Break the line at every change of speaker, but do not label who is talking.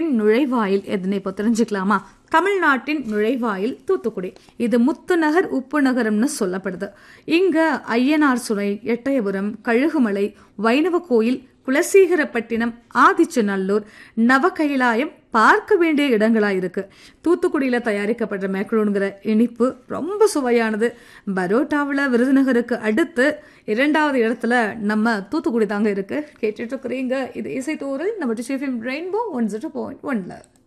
நுழைவாயில் எதனை இப்போ தெரிஞ்சுக்கலாமா தமிழ்நாட்டின் நுழைவாயில் தூத்துக்குடி இது முத்துநகர் உப்பு நகரம்னு சொல்லப்படுது இங்க ஐயனார் சுனை எட்டயபுரம் கழுகுமலை வைணவ கோயில் குலசீகரப்பட்டினம் ஆதிச்சநல்லூர் நவகைலாயம் பார்க்க வேண்டிய இடங்களா இருக்கு தூத்துக்குடியில தயாரிக்கப்படுற மேக்ரோனுங்கிற இனிப்பு ரொம்ப சுவையானது பரோட்டாவில் விருதுநகருக்கு அடுத்து இரண்டாவது இடத்துல நம்ம தூத்துக்குடி தாங்க இருக்கு கேட்டுட்டு இருக்கிறீங்க இது இசைத்தோரல் நம்ம டிஃபிம் ரெயின்போ ஒன் ஜீரோ பாயிண்ட் ஒன்ல